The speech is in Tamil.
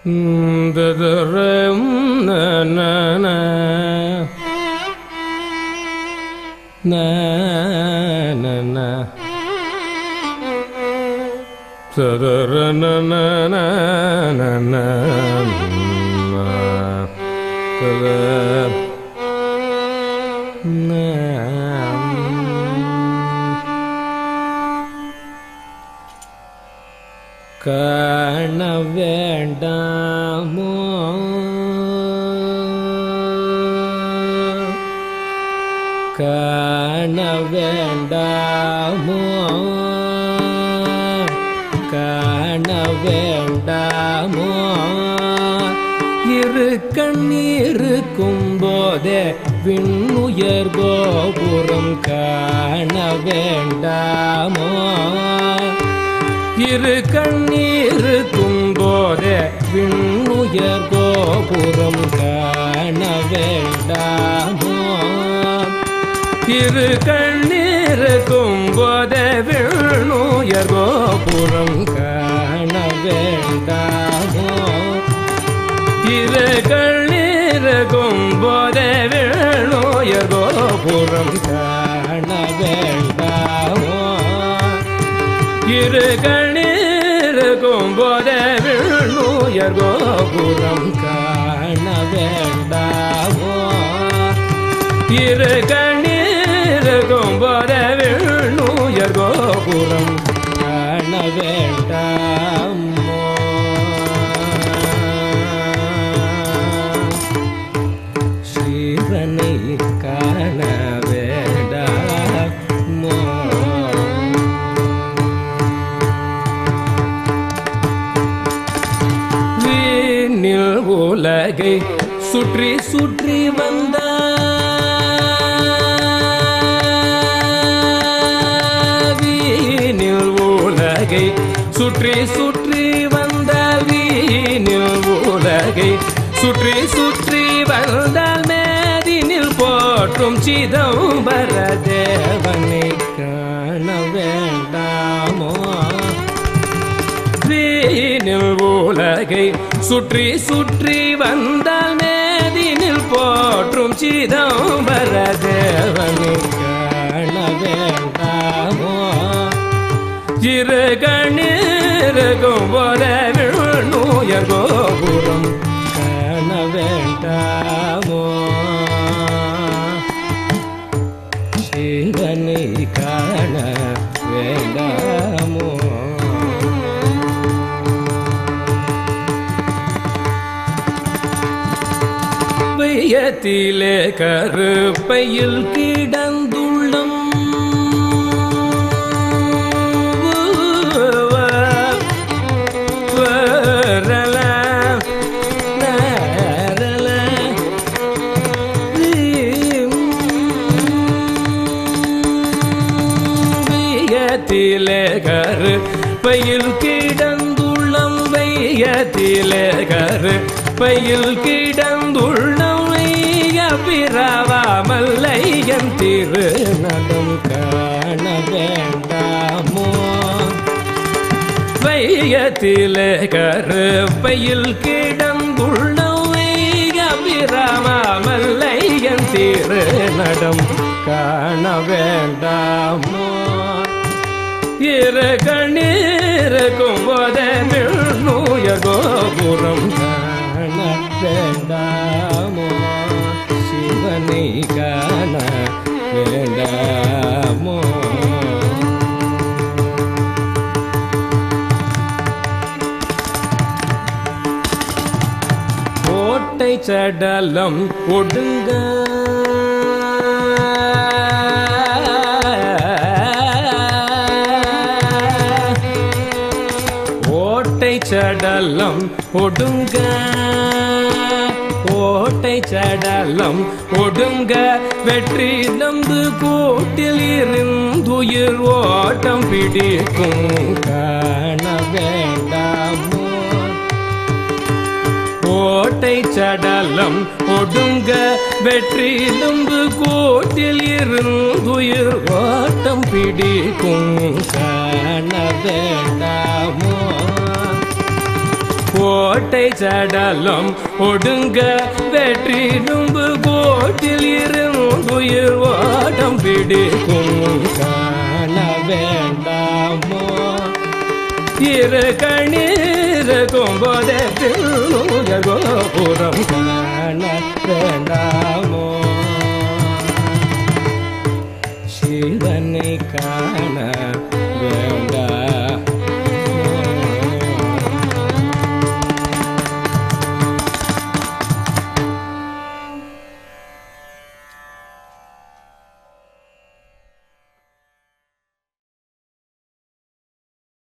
ததரம் நன நன சதர நன நன காண வேண்டாமோ காண வேண்டாமோ காண வேண்டாமோ இரு கண்ணீருக்கும் போதே விண்ணுயர் கோபுரம் காண வேண்டாமோ இரு கண்ணீருக்கும் போதே விண்ணுயர் கோபுரம் காண வேண்டாமோ இரு கண்ணீருக்கும் போதே விண்ணுயர் கோபுரம் காண வேண்டாமோ இரு கண்ணீருக்கும் போதே விண்ணுயர் கோபுரம் காண வேண்டாமோ இரு கண்ணீருக்கும் போதே விண்ணுயர் கோபுரம் காண வேண்டாமோ இரு கண்ணீருக்கும் போதே விண்ணுயர் கோபுரம் காண வேண்டாமோ சிவனை காண வேண்டாமோ வீணில் உலகை சுற்றி சுற்றி வந்த வீணில் உலகை சுற்றி சுற்றி வந்த வீணில் உலகை சுற்றி சுற்றி வந்தால் மேதினில் போற்றும் சிதம்பர தேவனை காண வேண்டாமோ வீணில் உலகை சுற்றி சுற்றி வந்தால் மேதினில் போற்றும் சிதம்பர தேவனை காண வேண்டாமோ இரு கண்ணீருக்கும் போல விழுநூயர் கோபுரம் காண வேண்டாமோ சிவனை காண வேண்டாமோ வையத்திலே கருப்பையில் கிடந்துள்ளம் வரல நேரல வையத்திலே கருப்பையில் கிடந்துள்ளம் வையத்திலே கருப்பையில் கிடந்துள்ளம் வைய பிறவாமல் ஐயன் திருநடம் காண வேண்டாமோ வையத்திலே கருப்பையில் கிடந்துள்ளம் வைய பிறவாமல் ஐயன் திருநடம் காண வேண்டாமோ இரு கண்ணீருக்கும் போதே நூய கோபுரம் காண வேண்டாமோ சிவனை காண வேண்டாமோ கோட்டை சடலம் ஒடுங்க ஓட்டை சடலம் ஒடுங்க ஓட்டை சடலம் ஒடுங்க வெற்றி நம்பு கூட்டில் இருந்துயிர் ஓட்டம் பிடிக்கும் காண வேண்டாமோ கோட்டை சடலம் ஒடுங்க வெற்றி நம்பு கோட்டில் இருந்துயிர் ஓட்டம் பிடிக்கும் காண வேண்டாமோ கோட்டை சடலம் ஒடுங்க வெற்றி நும்பு கோட்டில் இருந்துயிர் ஓட்டம் பிடிக்கும் காண வேண்டாமோ இரு கண்ணீர் கொம்போதே கோபுரம் காண வேண்டாம்